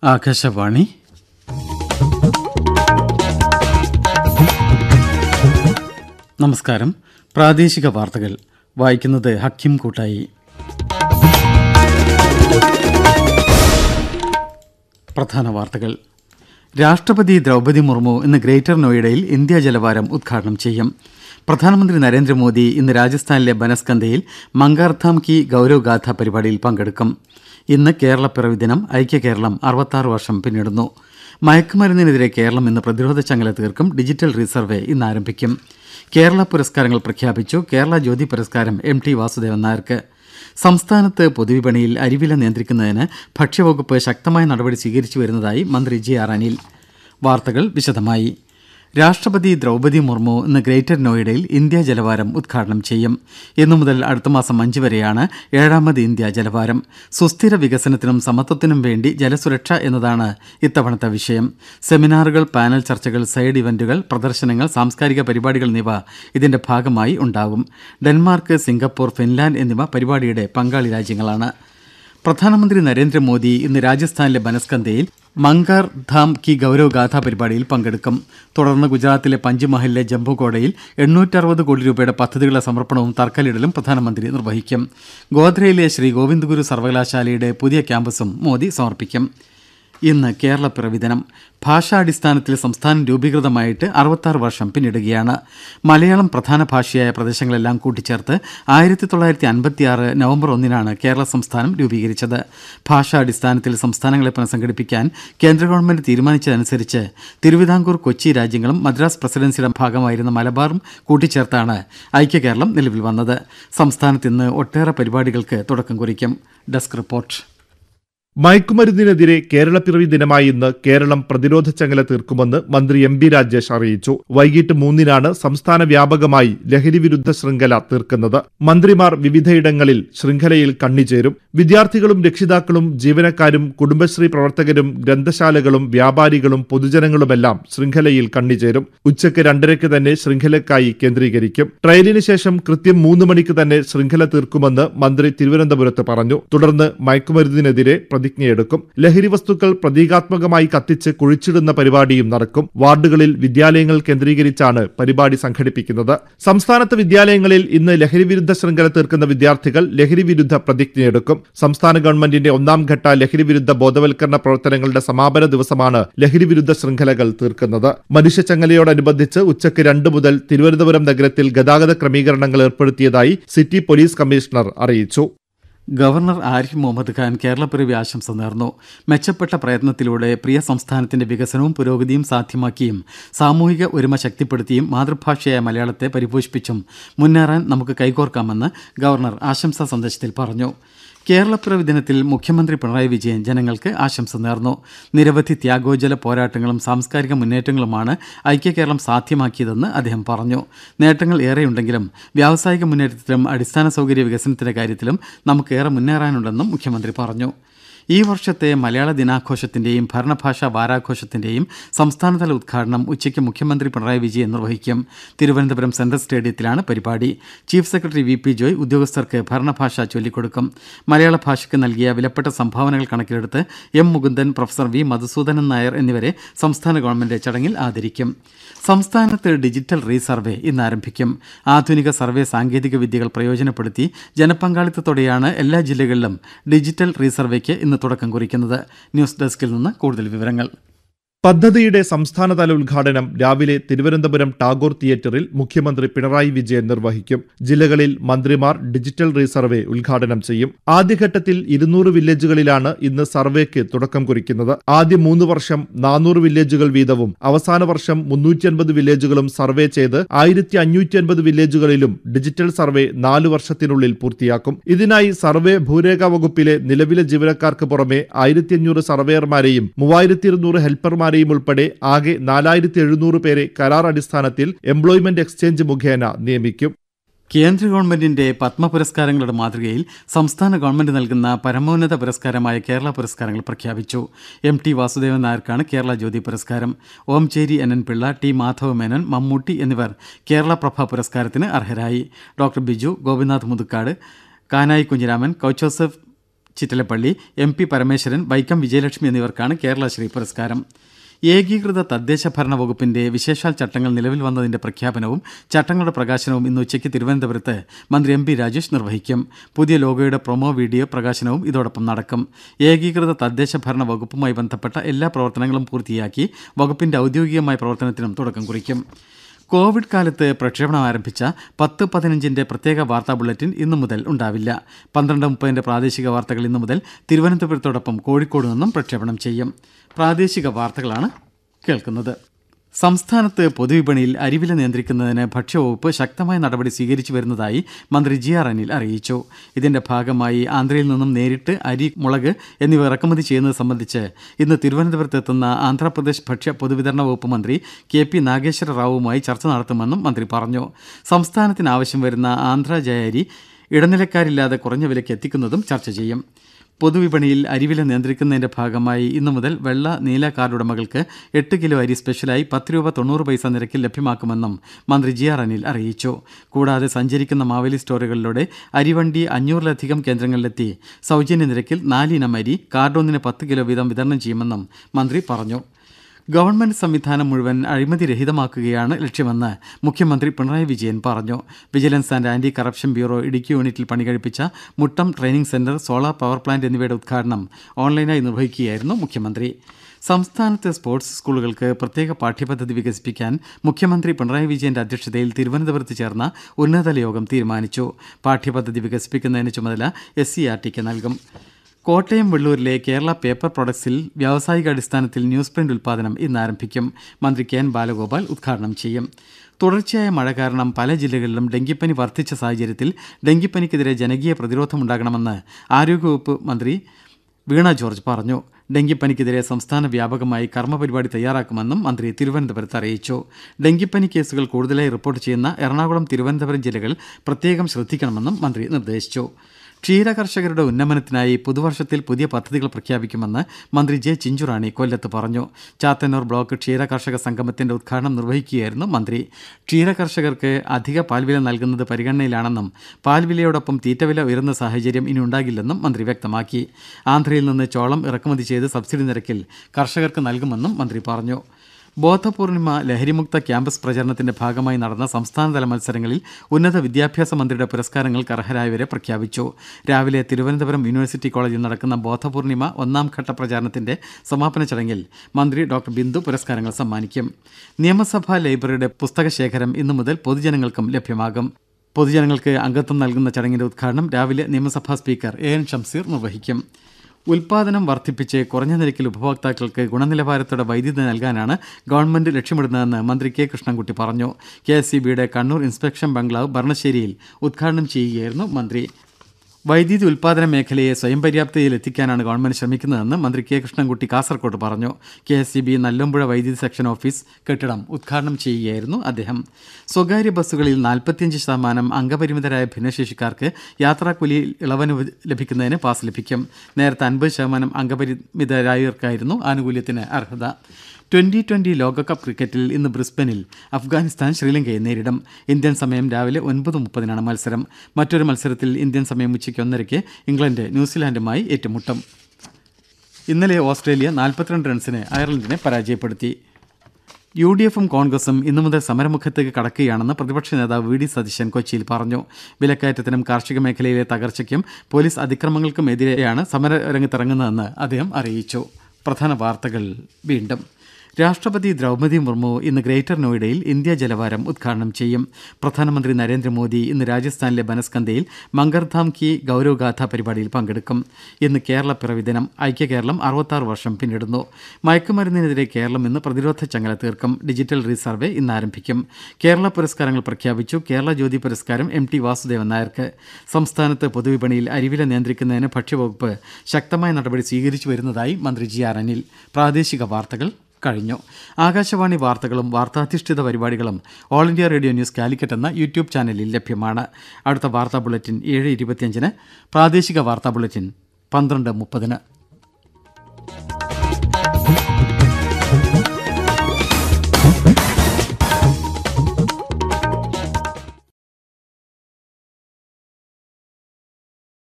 ആകാശവാണി നമസ്കാരം പ്രാദേശിക വാർത്തകൾ വായിക്കുന്നത് ഹക്കിം കൂട്ടായി പ്രധാന വാർത്തകൾ രാഷ്ട്രപതി ദ്രൗപദി മുർമു ഇന്ന് ഗ്രേറ്റർ നോയിഡയിൽ ഇന്ത്യ ജലവാരം ഉദ്ഘാടനം ചെയ്യും പ്രധാനമന്ത്രി നരേന്ദ്രമോദി ഇന്ന് രാജസ്ഥാനിലെ ബനസ്കന്തയിൽ മംഗാർധാം കി ഗൌരവ് ഗാഥ പരിപാടിയിൽ പങ്കെടുക്കും ഇന്ന് കേരളപ്പിറവി ദിനം ഐക്യ കേരളം അറുപത്താറ് വർഷം പിന്നിടുന്നു മയക്കുമരുന്നിനെതിരെ കേരളം ഇന്ന് പ്രതിരോധ ചങ്ങല തീർക്കും ഡിജിറ്റൽ റീസർവേ ഇന്ന് ആരംഭിക്കും കേരള പുരസ്കാരങ്ങൾ പ്രഖ്യാപിച്ചു കേരള ജ്യോതി പുരസ്കാരം എം ടി വാസുദേവൻ നായർക്ക് സംസ്ഥാനത്ത് പൊതുവിപണിയിൽ അരിവില നിയന്ത്രിക്കുന്നതിന് ഭക്ഷ്യവകുപ്പ് ശക്തമായ നടപടി സ്വീകരിച്ചു വരുന്നതായി മന്ത്രി ജി ആർ അനിൽ വാർത്തകൾ വിശദമായി രാഷ്ട്രപതി ദ്രൗപദി മുർമു ഇന്ന് ഗ്രേറ്റർ നോയിഡയിൽ ഇന്ത്യ ജലവാരം ഉദ്ഘാടനം ചെയ്യും ഇന്നു മുതൽ അടുത്ത മാസം അഞ്ച് വരെയാണ് ഏഴാമത് ഇന്ത്യ ജലവാരം സുസ്ഥിര വികസനത്തിനും സമത്വത്തിനും വേണ്ടി ജലസുരക്ഷ എന്നതാണ് ഇത്തവണത്തെ വിഷയം സെമിനാറുകൾ പാനൽ ചർച്ചകൾ സൈഡ് ഇവന്റുകൾ പ്രദർശനങ്ങൾ സാംസ്കാരിക പരിപാടികൾ എന്നിവ ഇതിന്റെ ഭാഗമായി ഉണ്ടാകും ഡെൻമാർക്ക് സിംഗപ്പൂർ ഫിൻലാൻഡ് എന്നിവ പരിപാടിയുടെ പങ്കാളി രാജ്യങ്ങളാണ് പ്രധാനമന്ത്രി നരേന്ദ്രമോദി ഇന്ന് രാജസ്ഥാനിലെ ബനസ്കന്തയിൽ മംഗാർ ധാം കി ഗൌരവ് ഗാഥ പരിപാടിയിൽ പങ്കെടുക്കും തുടർന്ന് ഗുജറാത്തിലെ പഞ്ച്മഹലിലെ ജംബുകോടയിൽ എണ്ണൂറ്ററുപത് കോടി രൂപയുടെ പദ്ധതികളുടെ സമർപ്പണവും തറക്കല്ലിടലും പ്രധാനമന്ത്രി നിർവഹിക്കും ഗോദ്രയിലെ ശ്രീ ഗോവിന്ദ് ഗുരു സർവകലാശാലയുടെ പുതിയ ക്യാമ്പസും മോദി സമർപ്പിക്കും ഇന്ന് കേരളപ്പിറവി ദിനം ഭാഷാടിസ്ഥാനത്തിൽ സംസ്ഥാനം രൂപീകൃതമായിട്ട് അറുപത്താറ് വർഷം പിന്നിടുകയാണ് മലയാളം പ്രധാന ഭാഷയായ പ്രദേശങ്ങളെല്ലാം കൂട്ടിച്ചേർത്ത് ആയിരത്തി തൊള്ളായിരത്തി അൻപത്തിയാറ് നവംബർ ഒന്നിനാണ് കേരള സംസ്ഥാനം രൂപീകരിച്ചത് ഭാഷാടിസ്ഥാനത്തിൽ സംസ്ഥാനങ്ങളെ പുനഃസംഘടിപ്പിക്കാൻ കേന്ദ്ര ഗവൺമെന്റ് തീരുമാനിച്ചതനുസരിച്ച് തിരുവിതാംകൂർ കൊച്ചി രാജ്യങ്ങളും മദ്രാസ് പ്രസിഡൻസിയുടെ ഭാഗമായിരുന്ന മലബാറും കൂട്ടിച്ചേർത്താണ് ഐക്യകേരളം നിലവിൽ വന്നത് സംസ്ഥാനത്ത് ഇന്ന് ഒട്ടേറെ പരിപാടികൾക്ക് തുടക്കം കുറിക്കും ഡെസ്ക് റിപ്പോർട്ട് മയക്കുമരുന്നിനെതിരെ കേരളപ്പിറവി ദിനമായി ഇന്ന് കേരളം പ്രതിരോധ ചങ്ങല തീർക്കുമെന്ന് മന്ത്രി എം ബി രാജേഷ് അറിയിച്ചു വൈകിട്ട് മൂന്നിനാണ് സംസ്ഥാന വ്യാപകമായി ലഹരി വിരുദ്ധ ശൃംഖല തീർക്കുന്നത് മന്ത്രിമാർ വിവിധയിടങ്ങളിൽ ശൃംഖലയിൽ കണ്ണിചേരും വിദ്യാർത്ഥികളും രക്ഷിതാക്കളും ജീവനക്കാരും കുടുംബശ്രീ പ്രവർത്തകരും ഗ്രന്ഥശാലകളും വ്യാപാരികളും പൊതുജനങ്ങളുമെല്ലാം ശൃംഖലയിൽ കണ്ണിചേരും ഉച്ചയ്ക്ക് രണ്ടരയ്ക്ക് തന്നെ ശൃംഖലയ്ക്കായി കേന്ദ്രീകരിക്കും ട്രയലിന് ശേഷം കൃത്യം മൂന്ന് മണിക്ക് തന്നെ ശൃംഖല തീർക്കുമെന്ന് മന്ത്രി തിരുവനന്തപുരത്ത് പറഞ്ഞു തുടർന്ന് മയക്കുമരുന്നിനെതിരെ പ്രതിജ്ഞയെടുക്കും ലഹരി വസ്തുക്കൾ പ്രതീകാത്മകമായി കത്തിച്ച് കുഴിച്ചിടുന്ന പരിപാടിയും നടക്കും വാർഡുകളിൽ വിദ്യാലയങ്ങൾ കേന്ദ്രീകരിച്ചാണ് പരിപാടി സംഘടിപ്പിക്കുന്നത് സംസ്ഥാനത്ത് വിദ്യാലയങ്ങളിൽ ഇന്ന് ലഹരി വിരുദ്ധ ശൃംഖല തീർക്കുന്ന വിദ്യാർത്ഥികൾ ലഹരി വിരുദ്ധ പ്രതിജ്ഞയെടുക്കും സംസ്ഥാന ഗവൺമെന്റിന്റെ ഒന്നാം ഘട്ട ലഹരി വിരുദ്ധ ബോധവൽക്കരണ പ്രവർത്തനങ്ങളുടെ സമാപന ദിവസമാണ് ലഹരി വിരുദ്ധ ശൃംഖലകൾ തീർക്കുന്നത് മനുഷ്യച്ചങ്ങലയോടനുബന്ധിച്ച് ഉച്ചയ്ക്ക് രണ്ട് മുതൽ തിരുവനന്തപുരം നഗരത്തിൽ ഗതാഗത ക്രമീകരണങ്ങൾ ഏർപ്പെടുത്തിയതായി സിറ്റി പോലീസ് കമ്മീഷണർ അറിയിച്ചു ഗവർണർ ആരിഫ് മുഹമ്മദ് ഖാൻ കേരളപ്പിറവി ആശംസ നേർന്നു മെച്ചപ്പെട്ട പ്രയത്നത്തിലൂടെ പ്രിയ സംസ്ഥാനത്തിന്റെ വികസനവും പുരോഗതിയും സാധ്യമാക്കിയും സാമൂഹിക ഒരുമ ശക്തിപ്പെടുത്തിയും മാതൃഭാഷയായ മലയാളത്തെ പരിപോഷിപ്പിച്ചും മുന്നേറാൻ നമുക്ക് കൈകോർക്കാമെന്ന് ഗവർണർ ആശംസാ സന്ദേശത്തിൽ പറഞ്ഞു കേരളപ്പിറവി ദിനത്തിൽ മുഖ്യമന്ത്രി പിണറായി വിജയൻ ജനങ്ങൾക്ക് ആശംസ നേർന്നു നിരവധി ത്യാഗോജ്വല പോരാട്ടങ്ങളും സാംസ്കാരിക മുന്നേറ്റങ്ങളുമാണ് ഐക്യകേരളം സാധ്യമാക്കിയതെന്ന് അദ്ദേഹം പറഞ്ഞു നേട്ടങ്ങൾ ഏറെയുണ്ടെങ്കിലും വ്യാവസായിക മുന്നേറ്റത്തിലും അടിസ്ഥാന സൗകര്യ വികസനത്തിന്റെ കാര്യത്തിലും നമുക്കേറെ മുന്നേറാനുണ്ടെന്നും മുഖ്യമന്ത്രി പറഞ്ഞു ഈ വർഷത്തെ മലയാള ദിനാഘോഷത്തിന്റെയും ഭരണഭാഷാ വാരാഘോഷത്തിന്റെയും സംസ്ഥാനതല ഉദ്ഘാടനം ഉച്ചയ്ക്ക് മുഖ്യമന്ത്രി പിണറായി വിജയൻ നിർവഹിക്കും തിരുവനന്തപുരം സെൻട്രൽ സ്റ്റേഡിയത്തിലാണ് പരിപാടി chief secretary V P Joy ഉദ്യോഗസ്ഥർക്ക് ഭരണഭാഷ ചൊല്ലിക്കൊടുക്കും മലയാള ഭാഷയ്ക്ക് നൽകിയ വിലപ്പെട്ട സംഭാവനകൾ കണക്കിലെടുത്ത് M Mukundan professor V Madhusoodanan Nair എന്നിവരെ സംസ്ഥാന ഗവൺമെന്റ് ചടങ്ങിൽ ആദരിക്കും സംസ്ഥാനത്ത് ഡിജിറ്റൽ റീസർവേ ഇന്ന് ആരംഭിക്കും ആധുനിക സർവേ സാങ്കേതിക വിദ്യകൾ പ്രയോജനപ്പെടുത്തി ജനപങ്കാളിത്തത്തോടെയാണ് എല്ലാ ജില്ലകളിലും ഡിജിറ്റൽ റീസർവേക്ക് ഇന്ന് തുടക്കം കുറിക്കുന്നത് ന്യൂസ് ഡെസ്കിൽ നിന്ന് കൂടുതൽ വിവരങ്ങൾ പദ്ധതിയുടെ സംസ്ഥാനതല ഉദ്ഘാടനം രാവിലെ തിരുവനന്തപുരം ടാഗോർ തിയേറ്ററിൽ മുഖ്യമന്ത്രി പിണറായി വിജയൻ നിർവഹിക്കും ജില്ലകളിൽ മന്ത്രിമാർ ഡിജിറ്റൽ റീസർവേ ഉദ്ഘാടനം ചെയ്യും ആദ്യഘട്ടത്തിൽ ഇരുന്നൂറ് വില്ലേജുകളിലാണ് ഇന്ന് സർവേക്ക് തുടക്കം കുറിക്കുന്നത് ആദ്യ മൂന്ന് വർഷം നാനൂറ് വില്ലേജുകൾ വീതവും അവസാന വർഷം മുന്നൂറ്റി അൻപത് വില്ലേജുകളും സർവേ ചെയ്ത് ആയിരത്തി അഞ്ഞൂറ്റി അൻപത് വില്ലേജുകളിലും ഡിജിറ്റൽ സർവേ നാലു വർഷത്തിനുള്ളിൽ പൂർത്തിയാക്കും ഇതിനായി സർവേ ഭൂരേഖ വകുപ്പിലെ നിലവിലെ ജീവനക്കാർക്ക് പുറമെ ആയിരത്തി അഞ്ഞൂറ് സർവേയർമാരെയും മൂവായിരത്തി ഇരുന്നൂറ് ഹെൽപ്പർമാരെയും ഉൾപ്പെടെ ആകെ നാലായിരത്തി എഴുന്നൂറ് പേരെ കരാർ അടിസ്ഥാനത്തിൽ എംപ്ലോയ്മെന്റ് എക്സ്ചേഞ്ച് മുഖേന നിയമിക്കും കേന്ദ്ര ഗവൺമെന്റിന്റെ പത്മ പുരസ്കാരങ്ങളുടെ മാതൃകയിൽ സംസ്ഥാന ഗവൺമെന്റ് നൽകുന്ന പരമോന്നത പുരസ്കാരമായ കേരള പുരസ്കാരങ്ങൾ പ്രഖ്യാപിച്ചു എം ടി വാസുദേവൻ നായർക്കാണ് കേരള ജ്യോതി പുരസ്കാരം Omchery N N Pillai T Madhava Menon Mammootty എന്നിവർ കേരള പ്രഭ പുരസ്കാരത്തിന് അർഹരായി doctor Biju Gopinath Muthukad Kanayi Kunhiraman Kochouseph Chittilappilly M P Parameswaran Vaikom Vijayalakshmi എന്നിവർക്കാണ് കേരളശ്രീ പുരസ്കാരം ഏകീകൃത തദ്ദേശ ഭരണ വകുപ്പിന്റെ വിശേഷാൽ ചട്ടങ്ങൾ നിലവിൽ വന്നതിന്റെ പ്രഖ്യാപനവും ചട്ടങ്ങളുടെ പ്രകാശനവും ഇന്ന് ഉച്ചയ്ക്ക് തിരുവനന്തപുരത്ത് മന്ത്രി എം പി രാജേഷ് നിർവഹിക്കും പുതിയ ലോഗോയുടെ പ്രൊമോ വീഡിയോ പ്രകാശനവും ഇതോടൊപ്പം നടക്കും ഏകീകൃത തദ്ദേശ ഭരണ വകുപ്പുമായി ബന്ധപ്പെട്ട എല്ലാ പ്രവർത്തനങ്ങളും പൂർത്തിയാക്കി വകുപ്പിന്റെ ഔദ്യോഗികമായ പ്രവർത്തനത്തിനും തുടക്കം കുറിക്കും കോവിഡ് കാലത്ത് പ്രക്ഷേപണം ആരംഭിച്ച പത്ത് പതിനഞ്ചിന്റെ പ്രത്യേക വാർത്താ ബുള്ളറ്റിൻ ഇന്നു മുതൽ ഉണ്ടാവില്ല പന്ത്രണ്ട് മുപ്പതിന്റെ പ്രാദേശിക വാർത്തകൾ ഇന്നു മുതൽ തിരുവനന്തപുരത്തോടൊപ്പം കോഴിക്കോട് നിന്നും പ്രക്ഷേപണം ചെയ്യും പ്രാദേശിക വാർത്തകളാണ് കേൾക്കുന്നത് സംസ്ഥാനത്ത് പൊതുവിപണിയിൽ അരിവില നിയന്ത്രിക്കുന്നതിന് ഭക്ഷ്യവകുപ്പ് ശക്തമായ നടപടി സ്വീകരിച്ചു വരുന്നതായി മന്ത്രി ജി ആർ അനിൽ അറിയിച്ചു ഇതിന്റെ ഭാഗമായി ആന്ധ്രയിൽ നിന്നും നേരിട്ട് അരി മുളക് എന്നിവ ഇറക്കുമതി ചെയ്യുന്നത് സംബന്ധിച്ച് ഇന്ന് തിരുവനന്തപുരത്ത് എത്തുന്ന ആന്ധ്രാപ്രദേശ് ഭക്ഷ്യ പൊതുവിതരണ വകുപ്പ് മന്ത്രി കെ പി നാഗേശ്വര റാവുമായി ചർച്ച നടത്തുമെന്നും മന്ത്രി പറഞ്ഞു സംസ്ഥാനത്തിന് ആവശ്യം വരുന്ന ആന്ധ്ര ജയ അരി ഇടനിലക്കാരില്ലാതെ കുറഞ്ഞ വിലയ്ക്ക് എത്തിക്കുന്നതും ചർച്ച ചെയ്യും പൊതുവിപണിയിൽ അരിവില നിയന്ത്രിക്കുന്നതിന്റെ ഭാഗമായി ഇന്നു മുതൽ വെള്ള നീല കാർഡുടമകൾക്ക് എട്ട് കിലോ അരി സ്പെഷ്യലായി പത്ത് രൂപ തൊണ്ണൂറ് പൈസ നിരക്കിൽ ലഭ്യമാക്കുമെന്നും മന്ത്രി ജി ആർ അനിൽ അറിയിച്ചു കൂടാതെ സഞ്ചരിക്കുന്ന മാവേലി സ്റ്റോറുകളിലൂടെ അരിവണ്ടി അഞ്ഞൂറിലധികം കേന്ദ്രങ്ങളിലെത്തി സൗജന്യ നിരക്കിൽ നാലിനം അരി കാർഡൊന്നിന് പത്ത് കിലോ വീതം വിതരണം ചെയ്യുമെന്നും മന്ത്രി പറഞ്ഞു ഗവൺമെന്റ് സംവിധാനം മുഴുവൻ അഴിമതി രഹിതമാക്കുകയാണ് ലക്ഷ്യമെന്ന് മുഖ്യമന്ത്രി പിണറായി വിജയൻ പറഞ്ഞു vigilance and anti corruption bureau Idukki യൂണിറ്റിൽ പണികഴിപ്പിച്ച Muttom training centre solar power plant എന്നിവയുടെ ഉദ്ഘാടനം ഓൺലൈനായി നിർവഹിക്കുകയായിരുന്നു മുഖ്യമന്ത്രി സംസ്ഥാനത്തെ സ്പോർട്സ് സ്കൂളുകൾക്ക് പ്രത്യേക പാഠ്യപദ്ധതി വികസിപ്പിക്കാൻ മുഖ്യമന്ത്രി പിണറായി വിജയന്റെ അധ്യക്ഷതയിൽ തിരുവനന്തപുരത്ത് ചേർന്ന ഉന്നതതല യോഗം തീരുമാനിച്ചു പാഠ്യപദ്ധതി വികസിപ്പിക്കുന്നതിന് ചുമതല എസ് സി ആർ ടിക്ക് നൽകും കോട്ടയം വെള്ളൂരിലെ കേരള പേപ്പർ പ്രൊഡക്ട്സിൽ വ്യാവസായിക അടിസ്ഥാനത്തിൽ ന്യൂസ് പ്രിന്റ് ഉൽപ്പാദനം ഇന്ന് ആരംഭിക്കും മന്ത്രി കെ എൻ ബാലഗോപാൽ ഉദ്ഘാടനം ചെയ്യും തുടർച്ചയായ മഴ കാരണം പല ജില്ലകളിലും ഡെങ്കിപ്പനി വർദ്ധിച്ച സാഹചര്യത്തിൽ ഡെങ്കിപ്പനിക്കെതിരെ ജനകീയ പ്രതിരോധമുണ്ടാകണമെന്ന് ആരോഗ്യവകുപ്പ് മന്ത്രി വീണ ജോർജ് പറഞ്ഞു ഡെങ്കിപ്പനിക്കെതിരെ സംസ്ഥാന വ്യാപകമായി കർമ്മപരിപാടി തയ്യാറാക്കുമെന്നും മന്ത്രി തിരുവനന്തപുരത്ത് അറിയിച്ചു ഡെങ്കിപ്പനി കേസുകൾ കൂടുതലായി റിപ്പോർട്ട് ചെയ്യുന്ന എറണാകുളം തിരുവനന്തപുരം ജില്ലകൾ പ്രത്യേകം ശ്രദ്ധിക്കണമെന്നും മന്ത്രി നിർദ്ദേശിച്ചു ക്ഷീര കർഷകരുടെ ഉന്നമനത്തിനായി പുതുവർഷത്തിൽ പുതിയ പദ്ധതികൾ പ്രഖ്യാപിക്കുമെന്ന് മന്ത്രി ജെ ചിഞ്ചുറാണി കൊല്ലത്ത് പറഞ്ഞു ചാത്തന്നൂർ ബ്ലോക്ക് ക്ഷീര കർഷക സംഗമത്തിന്റെ ഉദ്ഘാടനം നിർവഹിക്കുകയായിരുന്നു മന്ത്രി ക്ഷീര കർഷകർക്ക് അധിക പാൽവില നൽകുന്നത് പരിഗണനയിലാണെന്നും പാൽവിലയോടൊപ്പം തീറ്റവില ഉയർന്ന സാഹചര്യം ഇനി ഉണ്ടാകില്ലെന്നും മന്ത്രി വ്യക്തമാക്കി ആന്ധ്രയിൽ നിന്ന് ചോളം ഇറക്കുമതി ചെയ്ത് സബ്സിഡി നിരക്കിൽ കർഷകർക്ക് നൽകുമെന്നും മന്ത്രി പറഞ്ഞു ബോധപൂർണിമ ലഹരിമുക്ത ക്യാമ്പസ് പ്രചരണത്തിന്റെ ഭാഗമായി നടന്ന സംസ്ഥാനതല മത്സരങ്ങളിൽ ഉന്നത വിദ്യാഭ്യാസ മന്ത്രിയുടെ പുരസ്കാരങ്ങൾക്ക് അർഹരായവരെ പ്രഖ്യാപിച്ചു രാവിലെ തിരുവനന്തപുരം യൂണിവേഴ്സിറ്റി കോളേജിൽ നടക്കുന്ന ബോധപൂർണിമ ഒന്നാം ഘട്ട പ്രചാരണത്തിന്റെ സമാപന ചടങ്ങിൽ മന്ത്രി ഡോക്ടർ ബിന്ദു പുരസ്കാരങ്ങൾ സമ്മാനിക്കും നിയമസഭാ ലൈബ്രറിയുടെ പുസ്തകശേഖരം ഇന്നു മുതൽ പൊതുജനങ്ങൾക്കും ലഭ്യമാകും പൊതുജനങ്ങൾക്ക് അംഗത്വം നൽകുന്ന ചടങ്ങിന്റെ ഉദ്ഘാടനം രാവിലെ നിയമസഭാ സ്പീക്കർ എ എൻ ഷംസീർ നിർവഹിക്കും ഉൽപാദനം വർദ്ധിപ്പിച്ച് കുറഞ്ഞ നിരക്കിൽ ഉപഭോക്താക്കൾക്ക് ഗുണനിലവാരത്തോടെ വൈദ്യുതി നൽകാനാണ് ഗവൺമെന്റ് ലക്ഷ്യമിടുന്നതെന്ന് മന്ത്രി കെ കൃഷ്ണൻകുട്ടി പറഞ്ഞു K S Kannur inspection bungalow ഭരണശ്ശേരിയിൽ ഉദ്ഘാടനം ചെയ്യുകയായിരുന്നു മന്ത്രി വൈദ്യുതി ഉൽപാദന മേഖലയെ സ്വയം പര്യാപ്തതയിൽ എത്തിക്കാനാണ് ഗവൺമെന്റ് ശ്രമിക്കുന്നതെന്ന് മന്ത്രി കെ കൃഷ്ണൻകുട്ടി കാസർകോട്ട് പറഞ്ഞു K S E B Nallampuzha വൈദ്യുതി സെക്ഷൻ ഓഫീസ് കെട്ടിടം ഉദ്ഘാടനം ചെയ്യുകയായിരുന്നു അദ്ദേഹം സ്വകാര്യ ബസ്സുകളിൽ നാൽപ്പത്തിയഞ്ച് ശതമാനം അംഗപരിമിതരായ ഭിന്നശേഷിക്കാർക്ക് യാത്രാക്കൂലിയിൽ ഇളവന് ലഭിക്കുന്നതിന് പാസ് ലഭിക്കും നേരത്തെ അൻപത് ശതമാനം അംഗപരിമിതരായവർക്കായിരുന്നു ആനുകൂല്യത്തിന് അർഹത ട്വന്റി ട്വന്റി ലോകകപ്പ് ക്രിക്കറ്റിൽ ഇന്ന് ബ്രിസ്ബനിൽ അഫ്ഗാനിസ്ഥാൻ ശ്രീലങ്കയെ നേരിടും ഇന്ത്യൻ സമയം രാവിലെ ഒൻപത് മുപ്പതിനാണ് മത്സരം മറ്റൊരു മത്സരത്തിൽ ഇന്ത്യൻ സമയം ഉച്ചയ്ക്ക് ഒന്നരയ്ക്ക് ഇംഗ്ലണ്ട് ന്യൂസിലാൻഡുമായി ഏറ്റുമുട്ടും ഇന്നലെ ഓസ്ട്രേലിയ നാൽപ്പത്തിരണ്ട് റൺസിന് അയർലൻഡിനെ പരാജയപ്പെടുത്തി യു ഡി എഫും കോൺഗ്രസും ഇന്നു മുതൽ സമരമുഖത്തേക്ക് കടക്കുകയാണെന്ന് പ്രതിപക്ഷ നേതാവ് വി ഡി സതീശൻ കൊച്ചിയിൽ പറഞ്ഞു വിലക്കയറ്റത്തിനും കാർഷിക മേഖലയിലെ തകർച്ചയ്ക്കും പോലീസ് അതിക്രമങ്ങൾക്കും എതിരെയാണ് സമരരംഗത്തിറങ്ങുന്നതെന്ന് അദ്ദേഹം അറിയിച്ചു പ്രധാന വാർത്തകൾ വീണ്ടും രാഷ്ട്രപതി ദ്രൗപദി മുർമു ഇന്ന് ഗ്രേറ്റർ നോയിഡയിൽ ഇന്ത്യ ജലവാരം ഉദ്ഘാടനം ചെയ്യും പ്രധാനമന്ത്രി നരേന്ദ്രമോദി ഇന്ന് രാജസ്ഥാനിലെ ബനസ്കന്തയിൽ മംഗർധാം കി ഗൌരവഗാഥ പരിപാടിയിൽ പങ്കെടുക്കും ഇന്ന് കേരള പിറവി ദിനം ഐക്യ കേരളം അറുപത്താറ് വർഷം പിന്നിടുന്നു മയക്കുമരുന്നിനെതിരെ കേരളം ഇന്ന് പ്രതിരോധ ചങ്ങല തീർക്കും ഡിജിറ്റൽ റീസർവേ ഇന്ന് ആരംഭിക്കും കേരള പുരസ്കാരങ്ങൾ പ്രഖ്യാപിച്ചു കേരള ജ്യോതി പുരസ്കാരം എം ടി വാസുദേവൻ നായർക്ക് സംസ്ഥാനത്ത് പൊതുവിപണിയിൽ അരിവില നിയന്ത്രിക്കുന്നതിന് ഭക്ഷ്യവകുപ്പ് ശക്തമായ നടപടി സ്വീകരിച്ചു വരുന്നതായി മന്ത്രി ജി ആർ അനിൽ പ്രാദേശിക വാർത്തകൾ കഴിഞ്ഞു ആകാശവാണി വാർത്തകളും വാർത്താധിഷ്ഠിത പരിപാടികളും all India radio news Calicut എന്ന യൂട്യൂബ് ചാനലിൽ ലഭ്യമാണ് അടുത്ത വാർത്താ ബുള്ളറ്റിൻ ഏഴ് ഇരുപത്തിയഞ്ചിന് പ്രാദേശിക വാർത്താ ബുള്ളറ്റിൻ പന്ത്രണ്ട് മുപ്പതിന്